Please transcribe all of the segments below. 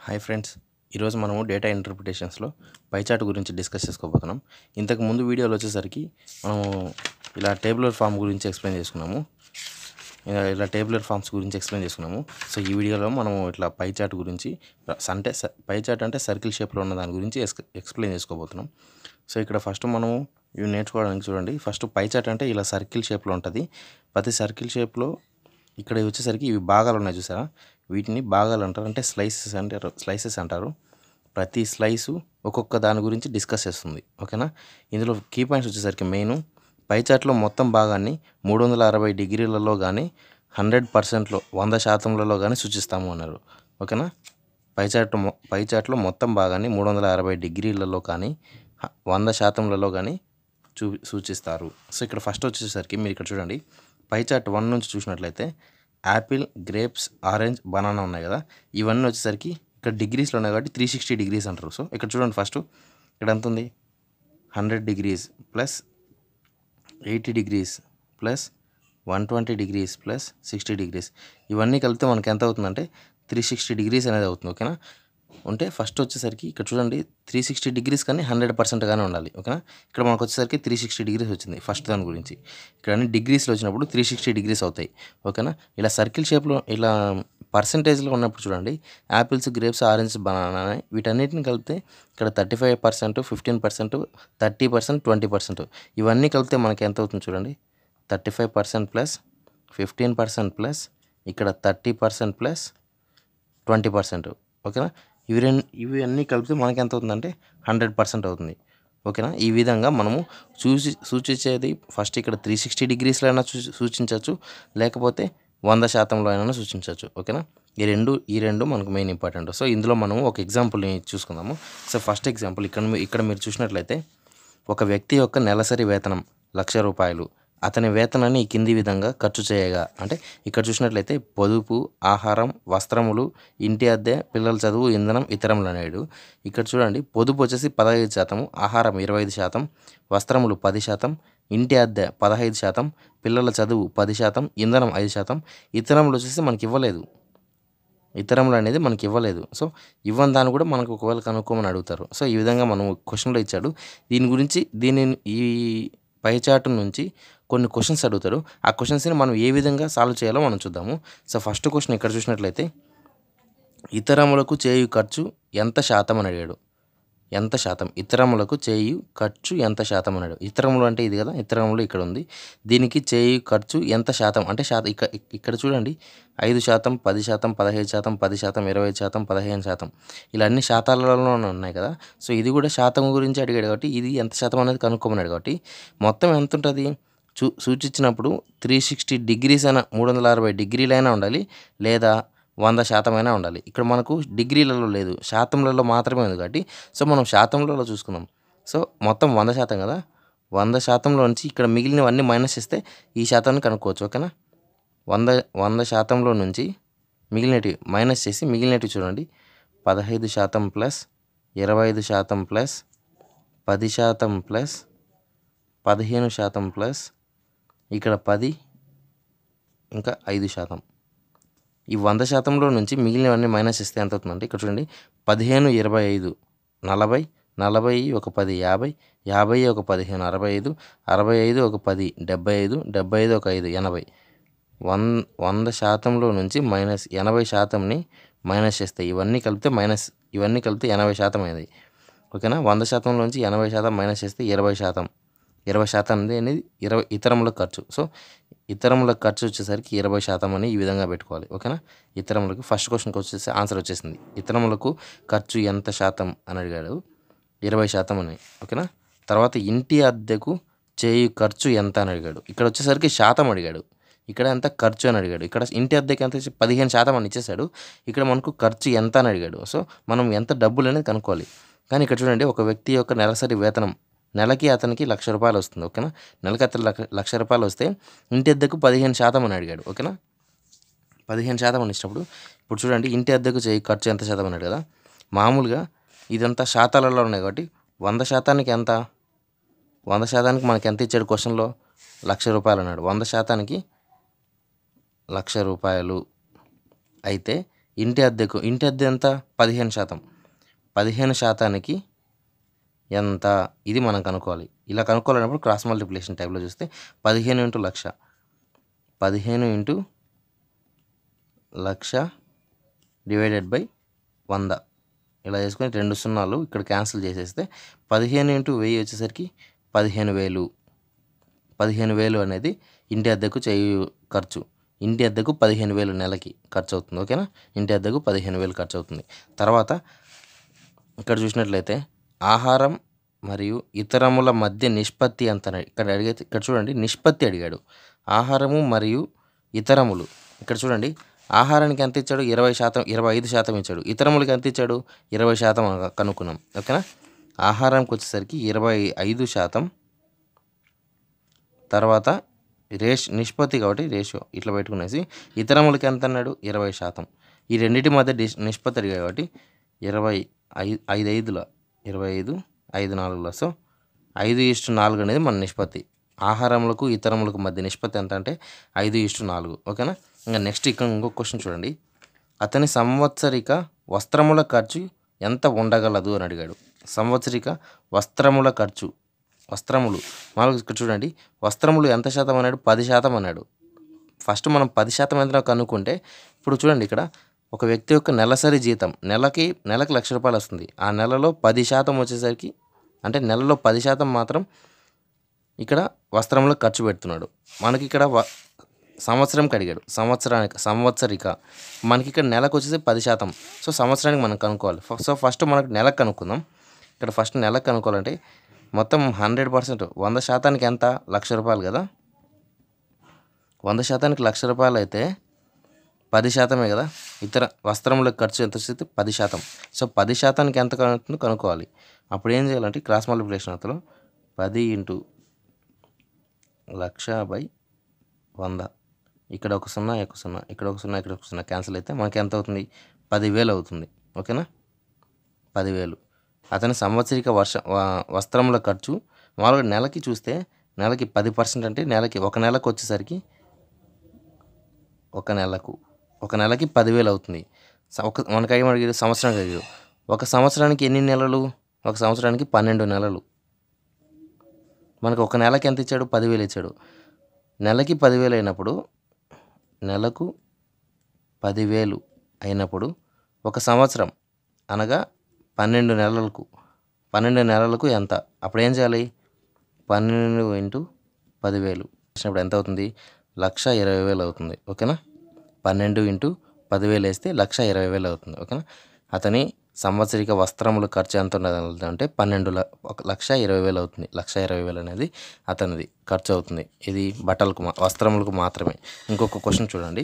hi friends ఈరోజు మనము data ఇంటర్ప్రిటేషన్స్లో పైచార్ట్ గురించి డిస్కస్ చేసుకోబోతున్నాం ఇంతకు ముందు వీడియోలో వచ్చేసరికి మనము ఇలా టేబులర్ ఫామ్ గురించి ఎక్స్ప్లెయిన్ చేసుకున్నాము ఇలా ఇలా టేబులర్ ఫామ్స్ గురించి ఎక్స్ప్లెయిన్ చేసుకున్నాము సో ఈ వీడియోలో మనము ఇట్లా పై చార్ట్ గురించి అంటే పై చార్ట్ అంటే సర్కిల్ షేప్లో ఉన్న దాని గురించి ఎక్స్- ఎక్స్ప్లెయిన్ చేసుకోబోతున్నాం సో ఇక్కడ ఫస్ట్ మనము ఇవి నేర్చుకోవడానికి చూడండి ఫస్ట్ పై చార్ట్ అంటే ఇలా సర్కిల్ షేప్లో ఉంటుంది ప్రతి సర్కిల్ షేప్లో ఇక్కడ వచ్చేసరికి ఇవి భాగాలు ఉన్నాయి చూసారా వీటిని భాగాలు అంటారు అంటే స్లైసెస్ అంటారు స్లైసెస్ అంటారు ప్రతి స్లైసు ఒక్కొక్క దాని గురించి డిస్కస్ చేస్తుంది ఓకేనా ఇందులో కీ పాయింట్స్ వచ్చేసరికి మెయిన్ పై చార్ట్లో మొత్తం భాగాన్ని మూడు వందల అరవై డిగ్రీలలో కానీ హండ్రెడ్ పర్సెంట్లో వంద శాతంలలో కానీ సూచిస్తాము అన్నారు ఓకేనా పై చార్ట్ మొ- పై చార్ట్లో మొత్తం భాగాన్ని మూడు వందల అరవై డిగ్రీలలో కానీ హ- వంద శాతంలలో కానీ చూ సూచిస్తారు సో ఇక్కడ ఫస్ట్ వచ్చేసరికి మీరు ఇక్కడ చూడండి పై చార్ట్ వన్ నుంచి చూసినట్లయితే యాపిల్ గ్రేప్స్ ఆరెంజ్ బనానా ఉన్నాయి కదా ఇవన్నీ వచ్చేసరికి ఇక్కడ డిగ్రీస్లో ఉన్నాయి కాబట్టి త్రీ సిక్స్టీ డిగ్రీస్ అంటారు సో ఇక్కడ చూడండి ఫస్ట్ ఇక్కడ ఎంత ఉంది hundred degrees plus eighty degrees plus one twenty degrees plus sixty degrees ఇవన్నీ కలిపితే మనకి ఎంత అవుతుందంటే త్రీ సిక్స్టీ డిగ్రీస్ అనేది అవుతుంది ఓకేనా ఉంటే ఫస్ట్ వచ్చేసరికి ఇక్కడ చూడండి త్రీ సిక్స్టీ డిగ్రీస్ కానీ హండ్రెడ్ పర్సెంట్గానే ఉండాలి ఓకేనా ఇక్కడ మనకు వచ్చేసరికి త్రీ సిక్స్టీ డిగ్రీస్ వచ్చింది ఫస్ట్ దాని గురించి ఇక్కడ అన్ని డిగ్రీస్లో వచ్చినప్పుడు త్రీ సిక్స్టీ డిగ్రీస్ అవుతాయి ఓకేనా ఇలా సర్కిల్ షేప్లో ఇలా పర్సంటేజ్లో ఉన్నప్పుడు చూడండి యాపిల్స్ గ్రేప్స్ ఆరెంజ్ బనానా వీటన్నిటిని కలిపితే ఇక్కడ thirty five percent fifteen percent thirty percent twenty percent ఇవన్నీ కలిపితే మనకి ఎంత అవుతుంది చూడండి thirty five percent plus fifteen percent plus ఇక్కడ thirty percent plus twenty percent ఓకేనా ఇవి రెండు ఇవి అన్నీ కలిపితే మనకి ఎంత అవుతుందంటే హండ్రెడ్ పర్సెంట్ అవుతుంది ఓకేనా ఈ విధంగా మనము చూసి సూచించేది ఫస్ట్ ఇక్కడ త్రీ సిక్స్టీ డిగ్రీస్లో అయినా సూ సూచించవచ్చు లేకపోతే వంద శాతంలో అయినా సూచించవచ్చు ఓకేనా ఈ రెండు ఈ రెండు మనకు మెయిన్ ఇంపార్టెంట్ సో ఇందులో మనము ఒక ఎగ్జాంపుల్ని చూసుకుందాము సో ఫస్ట్ ఎగ్జాంపుల్ ఇక్కడ మీ- ఇక్కడ మీరు చూసినట్లయితే ఒక వ్యక్తి యొక్క నెలసరి వేతనం లక్ష రూపాయలు అతని వేతనాన్ని ఈ కింది విధంగా ఖర్చు చేయగా అంటే ఇక్కడ చూసినట్లయితే పొదుపు ఆహారం వస్త్రములు ఇంటి అద్దె పిల్లల చదువు ఇంధనం ఇతరములు అనేడు ఇక్కడ చూడండి పొదుపు వచ్చేసి పదహైదు శాతం ఆహారం ఇరవై ఐదు శాతం వస్త్రములు పది శాతం ఇంటి అద్దె పదహైదు శాతం పిల్లల చదువు పది శాతం ఇంధనం ఐదు శాతం ఇతరములు వచ్చేసి మనకి ఇవ్వలేదు ఇతరములు అనేది మనకి ఇవ్వలేదు సో ఇవ్వని దాన్ని కూడా మనకు ఒకవేళ కనుక్కోమని అడుగుతారు సో ఈ విధంగా మనం క్వశ్చన్లో ఇచ్చాడు దీని గురించి దీని ఈ పై చార్ట్ నుంచి కొన్ని క్వశ్చన్స్ అడుగుతాడు ఆ క్వశ్చన్స్ని మనం ఏ విధంగా సాల్వ్ చేయాలో మనం చూద్దాము సో ఫస్ట్ క్వశ్చన్ ఇక్కడ చూసినట్లయితే ఇతరములకు చేయు ఖర్చు ఎంత శాతం అని అడిగాడు ఎంత శాతం ఇతరములకు చేయు ఖర్చు ఎంత శాతం అన్నాడు ఇతరములు అంటే ఇది కదా ఇతరములు ఇక్కడ ఉంది దీనికి చేయు ఖర్చు ఎంత శాతం అంటే శాతం ఇక్కడ ఇక్కడ చూడండి ఐదు శాతం పది శాతం పదహైదు శాతం పది శాతం ఇరవై ఐదు శాతం పదిహేను శాతం ఇలా అన్ని శాతాలలో ఉన్నాయి కదా సో ఇది కూడా శాతం గురించి అడిగాడు కాబట్టి ఇది ఎంత శాతం అనేది కనుక్కోమన్నాడు కాబట్టి మొత్తం ఎంత ఉంటుంది చూ సూచించినప్పుడు త్రీ సిక్స్టీ డిగ్రీస్ అయినా మూడు వందల అరవై డిగ్రీలైనా ఉండాలి లేదా వంద శాతమైనా ఉండాలి ఇక్కడ మనకు డిగ్రీలలో లేదు శాతంలలో మాత్రమే ఉంది కాబట్టి సో మనం శాతంలో చూసుకుందాం సో మొత్తం వంద శాతం కదా వంద శాతంలో నుంచి ఇక్కడ మిగిలినవన్నీ మైనస్ చేస్తే ఈ శాతాన్ని కనుక్కోవచ్చు ఓకేనా వంద వంద శాతంలో నుంచి మిగిలినవి మైనస్ చేసి మిగిలినవి చూడండి పదహైదు శాతం ప్లస్ ఇరవై ఐదు శాతం ప్లస్ పది శాతం ప్లస్ పదిహేను శాతం ప్లస్ ఇక్కడ పది ఇంకా ఐదు శాతం ఈ వంద శాతంలో నుంచి మిగిలినవన్నీ మైనస్ ఇస్తే ఎంత అవుతుందంటే ఇక్కడ చూడండి పదిహేను ఇరవై ఐదు నలభై నలభై ఒక పది యాభై యాభై ఒక పదిహేను అరవై ఐదు అరవై ఐదు ఒక పది డెబ్బై ఐదు డెబ్బై ఐదు ఒక ఐదు ఎనభై వన్ వంద శాతంలో నుంచి మైనస్ ఎనభై శాతంని మైనస్ చేస్తే ఇవన్నీ కలిపితే మైనస్ ఇవన్నీ కలిపితే ఎనభై శాతం అయింది ఓకేనా వంద శాతంలోంచి ఎనభై శాతం మైనస్ చేస్తే ఇరవై శాతం ఇరవై శాతం అనేది అనేది ఇరవై ఇతరముల ఖర్చు సో ఇతరముల ఖర్చు వచ్చేసరికి ఇరవై శాతం అని ఈ విధంగా పెట్టుకోవాలి ఓకేనా ఇతరములకు ఫస్ట్ క్వశ్చన్కి వచ్చేసి ఆన్సర్ వచ్చేసింది ఇతరములకు ఖర్చు ఎంత శాతం అని అడిగాడు ఇరవై శాతం అని ఓకేనా తర్వాత ఇంటి అద్దెకు చేయు ఖర్చు ఎంత అని అడిగాడు ఇక్కడ వచ్చేసరికి శాతం అడిగాడు ఇక్కడ ఎంత ఖర్చు అని అడిగాడు ఇక్కడ ఇంటి అద్దెకి ఎంత ఇచ్చి- పదిహేను శాతం అని ఇచ్చేసాడు ఇక్కడ మనకు ఖర్చు ఎంత అని అడిగాడు సో మనం ఎంత డబ్బులు అనేది కనుక్కోవాలి కానీ ఇక్కడ చూడండి ఒక వ్యక్తి యొక్క నెలసరి వేతనం నెలకి అతనికి లక్ష రూపాయలు వస్తుంది ఓకేనా నెలకి అతను లక్ష లక్ష రూపాయలు వస్తే ఇంటి అద్దెకు పదిహేను శాతం అని అడిగాడు ఓకేనా పదిహేను శాతం అని ఇచ్చినప్పుడు ఇప్పుడు చూడండి ఇంటి అద్దెకు చేయి ఖర్చు ఎంత శాతం అన్నాడు కదా మామూలుగా ఇదంతా శాతాలలో ఉన్నాయి కాబట్టి వంద శాతానికి ఎంత వంద శాతానికి మనకి ఎంత ఇచ్చాడు క్వశ్చన్లో లక్ష రూపాయలు అన్నాడు వంద శాతానికి లక్ష రూపాయలు అయితే ఇంటి అద్దెకు ఇంటి అద్దె ఎంత పదిహేను శాతం పదిహేను శాతానికి ఎంత ఇది మనం కనుక్కోవాలి ఇలా కనుక్కోవాలన్నప్పుడు క్రాస్ మల్టిప్లికేషన్ టైప్లో చూస్తే పదిహేను ఇంటూ లక్ష పదిహేను ఇంటూ లక్ష డివైడెడ్ బై వంద ఇలా చేసుకొని రెండు సున్నాలు ఇక్కడ క్యాన్సిల్ చేసేస్తే పదిహేను ఇంటూ వెయ్యి వచ్చేసరికి పదిహేను వేలు పదిహేను వేలు అనేది ఇంటి అద్దెకు చేయు ఖర్చు ఇంటి అద్దెకు పదిహేను వేలు నెలకి ఖర్చు అవుతుంది ఓకేనా ఇంటి అద్దెకు పదిహేను వేలు ఖర్చు అవుతుంది తర్వాత ఇక్కడ చూసినట్లయితే ఆహారం మరియు ఇతరముల మధ్య నిష్పత్తి ఎంత అని ఇక్కడ అడిగితే ఇక్కడ చూడండి నిష్పత్తి అడిగాడు ఆహారము మరియు ఇతరములు ఇక్కడ చూడండి ఆహారానికి ఎంత ఇచ్చాడు ఇరవై శాతం ఇరవై ఐదు శాతం ఇచ్చాడు ఇతరములకి ఎంత ఇచ్చాడు ఇరవై శాతం అన- కనుక్కున్నాం ఓకేనా ఆహారానికి వచ్చేసరికి ఇరవై ఐదు శాతం తర్వాత రేష్ నిష్పత్తి కాబట్టి రేషియో ఇట్లా పెట్టుకునేసి ఇతరములకి ఎంత అన్నాడు ఇరవై శాతం ఈ రెండింటి మధ్య డిస్ నిష్పత్తి అడిగాడు కాబట్టి ఇరవై ఐదు ఐదు ఐదుల ఇరవై ఐదు ఐదు నాలుగులో సో ఐదు ఇష్టు నాలుగు అనేది మన నిష్పత్తి ఆహారములకు ఇతరములకు మధ్య నిష్పత్తి ఎంత అంటే ఐదు ఇష్టు నాలుగు ఓకేనా ఇంకా నెక్స్ట్ ఇక్కడ ఇంకొక క్వశ్చన్ చూడండి అతని సంవత్సరిక వస్త్రముల ఖర్చు ఎంత ఉండగలదు అని అడిగాడు సంవత్సరిక వస్త్రముల ఖర్చు వస్త్రములు మామూలుగా ఇక్కడ చూడండి వస్త్రములు ఎంత శాతం అన్నాడు పది శాతం అన్నాడు ఫస్ట్ మనం పది శాతం ఎంత కనుక్కుంటే ఇప్పుడు చూడండి ఇక్కడ ఒక వ్యక్తి యొక్క నెలసరి జీతం నెలకి నెలకు లక్ష రూపాయలు వస్తుంది ఆ నెలలో పది శాతం వచ్చేసరికి అంటే నెలలో పది శాతం మాత్రం ఇక్కడ వస్త్రంలో ఖర్చు పెడుతున్నాడు మనకి ఇక్కడ వ సంవత్సరంకి అడిగాడు సంవత్సరానికి సంవత్సరిక మనకి ఇక్కడ నెలకు వచ్చేసి పది శాతం సో సంవత్సరానికి మనం కనుక్కోవాలి ఫ- సో ఫస్ట్ మనకు నెలకు కనుక్కుందాం ఇక్కడ ఫస్ట్ నెలకు కనుక్కోవాలంటే మొత్తం హండ్రెడ్ పర్సెంట్ వంద శాతానికి ఎంత లక్ష రూపాయలు కదా వంద శాతానికి లక్ష రూపాయలు అయితే పది శాతమే కదా ఇతర వస్త్రముల ఖర్చు ఎంత వస్తుంది పది శాతం సో పది శాతానికి ఎంత కనుక్కుందో కనుక్కోవాలి అప్పుడు ఏం చేయాలంటే క్రాస్ మల్టిప్లికేషన్ అతను పది ఇంటూ లక్ష బై వంద ఇక్కడ ఒక సున్నా ఇక్కడ ఒక సున్నా ఇక్కడ ఒక సున్నా ఇక్కడ ఒక సున్నా క్యాన్సిల్ అయితే మనకి ఎంత అవుతుంది పదివేలు అవుతుంది ఓకేనా పదివేలు అతని సంవత్సరిక వర్ష వ- వస్త్రముల ఖర్చు మామూలుగా నెలకి చూస్తే నెలకి పది పర్సెంట్ అంటే నెలకి ఒక నెలకు వచ్చేసరికి ఒక నెలకు ఒక నెలకి పదివేలు అవుతుంది స- ఒక మనకి ఏం అడిగారు సంవత్సరానికి అడిగారు ఒక సంవత్సరానికి ఎన్ని నెలలు ఒక సంవత్సరానికి పన్నెండు నెలలు మనకు ఒక నెలకి ఎంత ఇచ్చాడు పదివేలు ఇచ్చాడు నెలకి పదివేలు అయినప్పుడు నెలకు పదివేలు అయినప్పుడు ఒక సంవత్సరం అనగా పన్నెండు నెలలకు పన్నెండు నెలలకు ఎంత అప్పుడు ఏం చేయాలి పన్నెండు ఇంటూ పదివేలు వచ్చినప్పుడు ఎంత అవుతుంది లక్ష ఇరవై వేలు అవుతుంది ఓకేనా పన్నెండు ఇంటూ పదివేలు వేస్తే లక్ష ఇరవై వేలు అవుతుంది ఓకేనా అతని సంవత్సరిక వస్త్రముల ఖర్చు ఎంత ఉన్నది అంటే పన్నెండు ల- ఒక లక్ష ఇరవై వేలు అవుతుంది లక్ష ఇరవై వేలు అనేది అతనిది ఖర్చు అవుతుంది ఇది బట్టలకు మా వస్త్రములకు మాత్రమే ఇంకొక క్వశ్చన్ చూడండి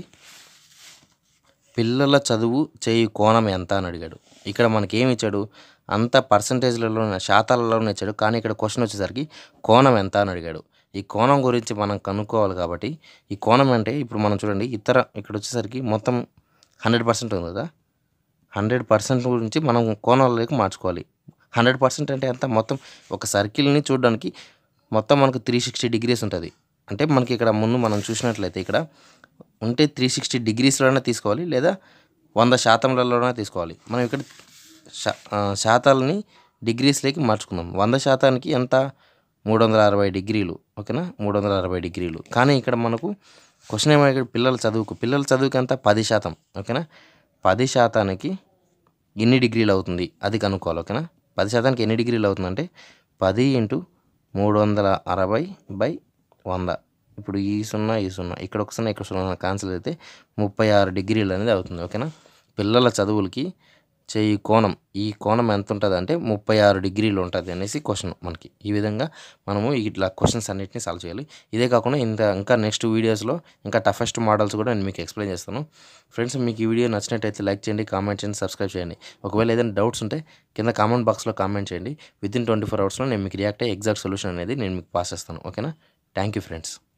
పిల్లల చదువు చేయు కోణం ఎంత అని అడిగాడు ఇక్కడ మనకి ఏమి ఇచ్చాడు అంత పర్సంటేజ్లలో శాతాలలోనే ఇచ్చాడు కానీ ఇక్కడ క్వశ్చన్ వచ్చేసరికి కోణం ఎంత అని అడిగాడు ఈ కోణం గురించి మనం కనుక్కోవాలి కాబట్టి ఈ కోణం అంటే ఇప్పుడు మనం చూడండి ఇతర ఇక్కడ వచ్చేసరికి మొత్తం హండ్రెడ్ పర్సెంట్ ఉంది కదా హండ్రెడ్ పర్సెంట్ గురించి మనం కోణాలలోకి మార్చుకోవాలి హండ్రెడ్ పర్సెంట్ అంటే ఎంత మొత్తం ఒక సర్కిల్ని చూడడానికి మొత్తం మనకు త్రీ సిక్స్టీ డిగ్రీస్ ఉంటుంది అంటే మనకి ఇక్కడ ముందు మనం చూసినట్లయితే ఇక్కడ ఉంటే త్రీ సిక్స్టీ డిగ్రీస్లోనే తీసుకోవాలి లేదా వంద శాతంలలోనే తీసుకోవాలి మనం ఇక్కడ శా- ఆ, శాతాలని డిగ్రీస్లోకి మార్చుకుందాం వంద శాతానికి ఎంత మూడు వందల అరవై డిగ్రీలు ఓకేనా మూడు వందల అరవై డిగ్రీలు కానీ ఇక్కడ మనకు క్వశ్చన్ ఏమో ఇక్కడ పిల్లల చదువుకు పిల్లల చదువుకి ఎంత పది శాతం ఓకేనా పది శాతానికి ఎన్ని డిగ్రీలు అవుతుంది అది కనుక్కోవాలి ఓకేనా పది శాతానికి ఎన్ని డిగ్రీలు అవుతుందంటే పది ఇంటూ మూడు వందల అరవై బై వంద ఇప్పుడు ఈ సున్నా ఈ సున్నా ఇక్కడ ఒక సున్నా ఇక్కడ సున్నా క్యాన్సిల్ అయితే ముప్పై ఆరు డిగ్రీలు అనేది అవుతుంది ఓకేనా పిల్లల చదువులకి చేయి కోణం ఈ కోణం ఎంత ఉంటుంది అంటే ముప్పై ఆరు డిగ్రీలు ఉంటుంది అనేసి క్వశ్చన్ మనకి ఈ విధంగా మనము ఇట్లా క్వశ్చన్స్ అన్నిటిని సాల్వ్ చేయాలి ఇదే కాకుండా ఇంత ఇంకా నెక్స్ట్ వీడియోస్లో ఇంకా టఫెస్ట్ మోడల్స్ కూడా నేను మీకు ఎక్స్ప్లెయిన్ చేస్తాను ఫ్రెండ్స్ మీకు ఈ వీడియో నచ్చినట్టయితే లైక్ చేయండి కామెంట్ చేయండి సబ్స్క్రైబ్ చేయండి ఒకవేళ ఏదైనా డౌట్స్ ఉంటే కింద కామెంట్ బాక్స్లో కామెంట్ చేయండి విత్ ఇన్ ట్వంటీ ఫోర్ అవర్స్లో నేను మీకు రియాక్ట్ అయ్యే ఎగ్జాక్ట్ సొల్యూషన్ అనేది నేను మీకు పాస్ చేస్తాను ఓకేనా థ్యాంక్ యూ ఫ్రెండ్స్